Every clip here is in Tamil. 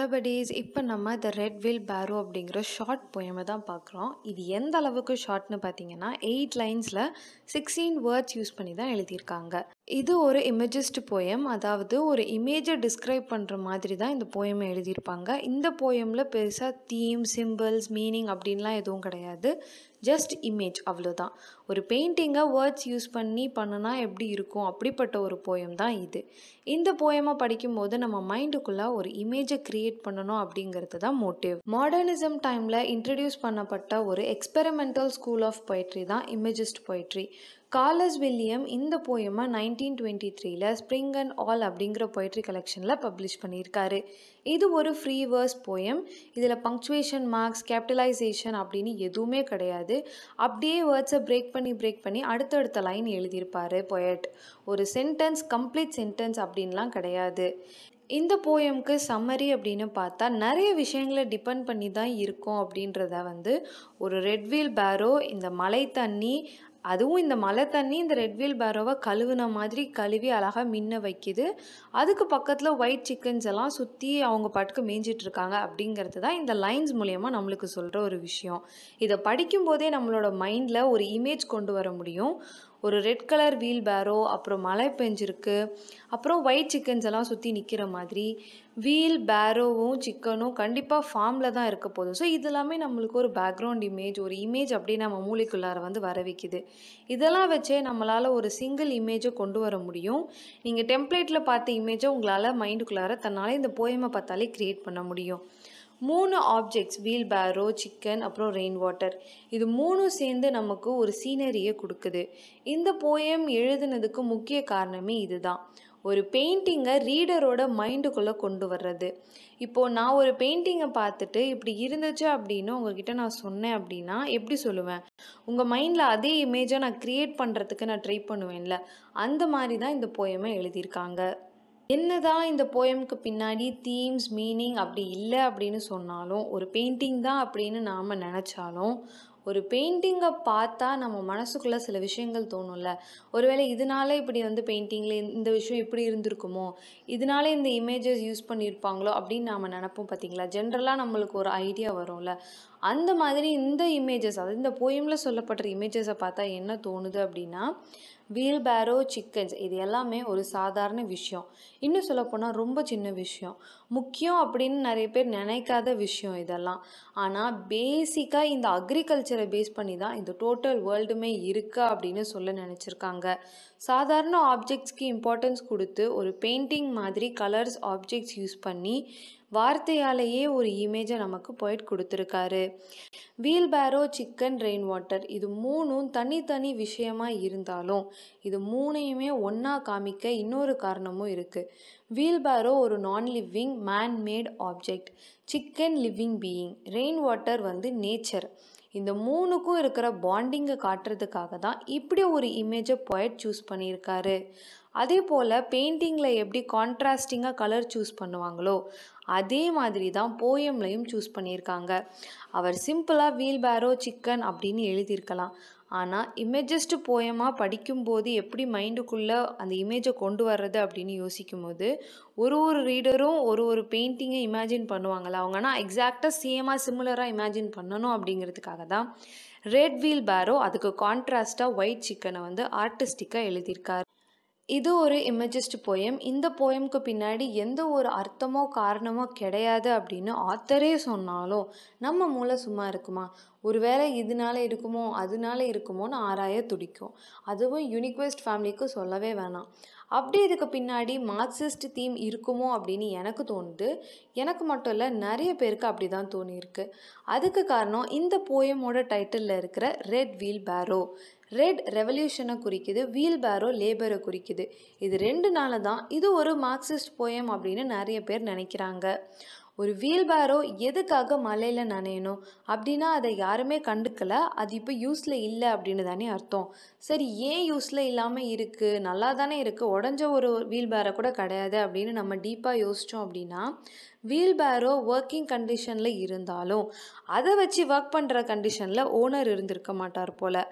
ஹலோ buddies இப்போ நம்ம த ரெட் வில் பேரோ அப்படிங்கிற ஷார்ட் போயமை தான் பார்க்குறோம் இது எந்த அளவுக்கு ஷார்ட்னு பார்த்தீங்கன்னா எயிட் லைன்ஸில் சிக்ஸ்டீன் வேர்ட்ஸ் யூஸ் பண்ணி தான் எழுதியிருக்காங்க இது ஒரு இமேஜிஸ்ட் போயம் அதாவது ஒரு இமேஜை டிஸ்கிரைப் பண்ணுற மாதிரி தான் இந்த போயமை எழுதியிருப்பாங்க இந்த போயமில் பெருசாக தீம் சிம்பிள்ஸ் மீனிங் அப்படின்லாம் எதுவும் கிடையாது ஜஸ்ட் இமேஜ் அவ்வளோதான் ஒரு பெயிண்டிங்கை வேர்ட்ஸ் யூஸ் பண்ணி பண்ணுனா எப்படி இருக்கும் அப்படிப்பட்ட ஒரு போயம் தான் இது இந்த போயமை படிக்கும்போது நம்ம மைண்டுக்குள்ளே ஒரு இமேஜை க்ரியேட் பண்ணணும் அப்படிங்கிறது தான் மோட்டிவ் மாடர்னிசம் டைமில் இன்ட்ரடியூஸ் பண்ணப்பட்ட ஒரு எக்ஸ்பெரிமெண்டல் ஸ்கூல் ஆஃப் poetry தான் இமேஜிஸ்ட் poetry கார்லஸ் வில்லியம் இந்த போயமை நைன்டீன் டுவெண்ட்டி த்ரீல ஸ்ப்ரிங் அண்ட் ஆல் அப்படிங்கிற poetry கலெக்ஷனில் பப்ளிஷ் பண்ணியிருக்காரு இது ஒரு ஃப்ரீ வேர்ஸ் போயம் இதில் பங்க்சுவேஷன் மார்க்ஸ் கேபிட்டலைசேஷன் அப்படின்னு எதுவுமே கிடையாது அப்படியே வேர்ட்ஸை பிரேக் பண்ணி பிரேக் பண்ணி அடுத்தடுத்த லைன் எழுதியிருப்பாரு பொயட் ஒரு சென்டென்ஸ் கம்ப்ளீட் சென்டென்ஸ் அப்படின்லாம் கிடையாது இந்த போயம்க்கு சம்மரி அப்படின்னு பார்த்தா நிறைய விஷயங்களை டிபெண்ட் பண்ணி தான் இருக்கும் அப்படின்றத வந்து ஒரு ரெட்வீல் பேரோ இந்த மழை தண்ணி அதுவும் இந்த மழை தண்ணி இந்த ரெட்வீல் பேரோவை கழுவுன மாதிரி கழுவி அழகாக மின்ன வைக்குது அதுக்கு பக்கத்தில் ஒயிட் சிக்கன்ஸ் எல்லாம் சுற்றி அவங்க பாட்டுக்கு மேய்ஞ்சிட்டு இருக்காங்க அப்படிங்கிறது தான் இந்த லைன்ஸ் மூலயமா நம்மளுக்கு சொல்கிற ஒரு விஷயம் இதை படிக்கும்போதே நம்மளோட மைண்டில் ஒரு இமேஜ் கொண்டு வர முடியும் ஒரு ரெட் கலர் வீல் பேரோ அப்புறம் மழை பெஞ்சிருக்கு அப்புறம் ஒயிட் சிக்கன்ஸ் எல்லாம் சுற்றி நிற்கிற மாதிரி வீல் பேரோவும் சிக்கனும் கண்டிப்பாக ஃபார்மில் தான் இருக்க போகுது ஸோ இது எல்லாமே நம்மளுக்கு ஒரு பேக்ரவுண்ட் இமேஜ் ஒரு இமேஜ் அப்படி நம்ம மூளைக்குள்ளார வந்து வர வைக்குது இதெல்லாம் வச்சே நம்மளால் ஒரு சிங்கிள் இமேஜை கொண்டு வர முடியும் நீங்கள் டெம்ப்ளேட்டில் பார்த்த இமேஜை உங்களால் மைண்டுக்குள்ளார தன்னால் இந்த போயமை பார்த்தாலே க்ரியேட் பண்ண முடியும் மூணு ஆப்ஜெக்ட்ஸ் வீல் பேரோ சிக்கன் அப்புறம் ரெயின் வாட்டர் இது மூணும் சேர்ந்து நமக்கு ஒரு சீனரியை கொடுக்குது இந்த போயம் எழுதுனதுக்கு முக்கிய காரணமே இதுதான் ஒரு பெயிண்டிங்கை ரீடரோட மைண்டுக்குள்ளே கொண்டு வர்றது இப்போது நான் ஒரு பெயிண்டிங்கை பார்த்துட்டு இப்படி இருந்துச்சு அப்படின்னு உங்ககிட்ட நான் சொன்னேன் அப்படின்னா எப்படி சொல்லுவேன் உங்கள் மைண்டில் அதே இமேஜை நான் க்ரியேட் பண்ணுறதுக்கு நான் ட்ரை பண்ணுவேன்ல அந்த மாதிரி தான் இந்த போயமை எழுதியிருக்காங்க என்னதான் இந்த போயம்க்கு பின்னாடி தீம்ஸ் மீனிங் அப்படி இல்லை அப்படின்னு சொன்னாலும் ஒரு பெயிண்டிங் தான் அப்படின்னு நாம் நினச்சாலும் ஒரு பெயிண்டிங்கை பார்த்தா நம்ம மனசுக்குள்ளே சில விஷயங்கள் தோணும்ல ஒருவேளை இதனால இப்படி வந்து பெயிண்டிங்கில் இந்த விஷயம் இப்படி இருந்திருக்குமோ இதனால இந்த இமேஜஸ் யூஸ் பண்ணியிருப்பாங்களோ அப்படின்னு நாம் நினப்போம் பார்த்தீங்களா ஜென்ரலாக நம்மளுக்கு ஒரு ஐடியா வரும்ல அந்த மாதிரி இந்த இமேஜஸ் அதாவது இந்த போயமில் சொல்லப்படுற இமேஜஸை பார்த்தா என்ன தோணுது அப்படின்னா வீல் பேரோ சிக்கன்ஸ் இது எல்லாமே ஒரு சாதாரண விஷயம் இன்னும் சொல்லப்போனால் ரொம்ப சின்ன விஷயம் முக்கியம் அப்படின்னு நிறைய பேர் நினைக்காத விஷயம் இதெல்லாம் ஆனால் பேசிக்காக இந்த அக்ரிகல்ச்சரை பேஸ் பண்ணி தான் இந்த டோட்டல் வேர்ல்டுமே இருக்கு அப்படின்னு சொல்ல நினச்சிருக்காங்க சாதாரண ஆப்ஜெக்ட்ஸ்க்கு இம்பார்ட்டன்ஸ் கொடுத்து ஒரு பெயிண்டிங் மாதிரி கலர்ஸ் ஆப்ஜெக்ட்ஸ் யூஸ் பண்ணி வார்த்தையாலேயே ஒரு இமேஜை நமக்கு போயிட் கொடுத்துருக்காரு wheel wheelbarrow chicken rain water இது மூணும் தனித்தனி விஷயமா இருந்தாலும் இது மூணையுமே ஒன்றா காமிக்க இன்னொரு காரணமும் இருக்குது வீல் பேரோ ஒரு non living man made object chicken living being rain water வந்து நேச்சர் இந்த மூணுக்கும் இருக்கிற பாண்டிங்கை காட்டுறதுக்காக தான் இப்படி ஒரு இமேஜை போயட் சூஸ் பண்ணியிருக்காரு அதே போல் பெயிண்டிங்கில் எப்படி கான்ட்ராஸ்டிங்காக கலர் சூஸ் பண்ணுவாங்களோ அதே மாதிரி தான் போயம்லையும் சூஸ் பண்ணியிருக்காங்க அவர் சிம்பிளாக வீல் பேரோ சிக்கன் அப்படின்னு எழுதியிருக்கலாம் ஆனால் இமேஜஸ்ட் போயமாக படிக்கும்போது எப்படி மைண்டுக்குள்ளே அந்த இமேஜை கொண்டு வர்றது அப்படின்னு யோசிக்கும்போது ஒரு ஒரு ரீடரும் ஒரு ஒரு பெயிண்டிங்கை இமேஜின் பண்ணுவாங்கள்ல அவங்கன்னா எக்ஸாக்டாக சேமாக சிமிலராக இமேஜின் பண்ணணும் அப்படிங்கிறதுக்காக தான் ரெட் வீல் பேரோ அதுக்கு கான்ட்ராஸ்டாக ஒயிட் சிக்கனை வந்து ஆர்டிஸ்டிக்காக எழுதியிருக்காரு இது ஒரு இமேஜிஸ்ட் போயம் இந்த போயம்க்கு பின்னாடி எந்த ஒரு அர்த்தமோ காரணமோ கிடையாது அப்படின்னு ஆத்தரே சொன்னாலும் நம்ம மூளை சும்மா இருக்குமா ஒருவேளை இதனால இருக்குமோ அதனால இருக்குமோன்னு ஆராய துடிக்கும் அதுவும் யூனிக்வெஸ்ட் ஃபேமிலிக்கு சொல்லவே வேணாம் அப்படி இதுக்கு பின்னாடி மார்க்சிஸ்ட் தீம் இருக்குமோ அப்படின்னு எனக்கு தோணுது எனக்கு மட்டும் இல்லை நிறைய பேருக்கு அப்படி தான் தோணியிருக்கு அதுக்கு காரணம் இந்த போயமோட டைட்டிலில் இருக்கிற ரெட் வீல் பேரோ ரெட் ரெவல்யூஷனை குறிக்குது வீல் பேரோ லேபரை குறிக்குது இது ரெண்டு நாள் தான் இது ஒரு மார்க்சிஸ்ட் போயம் அப்படின்னு நிறைய பேர் நினைக்கிறாங்க ஒரு வீல் பேரோ எதுக்காக மலையில் நனையணும் அப்படின்னா அதை யாருமே கண்டுக்கல அது இப்போ யூஸில் இல்லை அப்படின்னு தானே அர்த்தம் சரி ஏன் யூஸில் இல்லாமல் இருக்குது நல்லா தானே இருக்குது உடஞ்ச ஒரு வீல் பேரை கூட கிடையாது அப்படின்னு நம்ம டீப்பாக யோசித்தோம் அப்படின்னா வீல் பேரோ ஒர்க்கிங் கண்டிஷனில் இருந்தாலும் அதை வச்சு ஒர்க் பண்ணுற கண்டிஷனில் ஓனர் இருந்திருக்க மாட்டார் போல்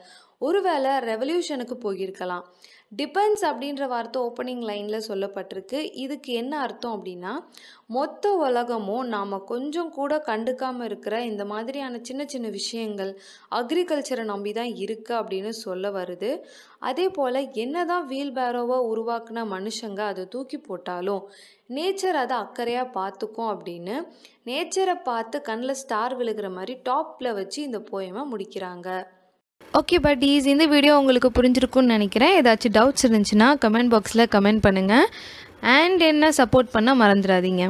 ஒருவேளை ரெவல்யூஷனுக்கு போயிருக்கலாம் டிபெண்ட்ஸ் அப்படின்ற வார்த்தை ஓப்பனிங் லைனில் சொல்லப்பட்டிருக்கு இதுக்கு என்ன அர்த்தம் அப்படின்னா மொத்த உலகமும் நாம் கொஞ்சம் கூட கண்டுக்காமல் இருக்கிற இந்த மாதிரியான சின்ன சின்ன விஷயங்கள் அக்ரிகல்ச்சரை நம்பி தான் இருக்குது அப்படின்னு சொல்ல வருது அதே போல் என்ன தான் வீல் பேரோவை உருவாக்குன மனுஷங்க அதை தூக்கி போட்டாலும் நேச்சர் அதை அக்கறையாக பார்த்துக்கும் அப்படின்னு நேச்சரை பார்த்து கண்ணில் ஸ்டார் விழுகிற மாதிரி டாப்பில் வச்சு இந்த போயமை முடிக்கிறாங்க ஓகே பட்டீஸ் இந்த வீடியோ உங்களுக்கு புரிஞ்சிருக்கும்னு நினைக்கிறேன் ஏதாச்சும் டவுட்ஸ் இருந்துச்சுன்னா கமெண்ட் பாக்ஸில் கமெண்ட் பண்ணுங்கள் அண்ட் என்ன சப்போர்ட் பண்ண மறந்துடாதீங்க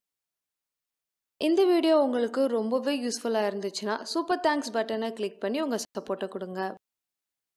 இந்த வீடியோ உங்களுக்கு ரொம்பவே யூஸ்ஃபுல்லாக இருந்துச்சுன்னா சூப்பர் தேங்க்ஸ் பட்டனை கிளிக் பண்ணி உங்கள் சப்போர்ட்டை கொடுங்க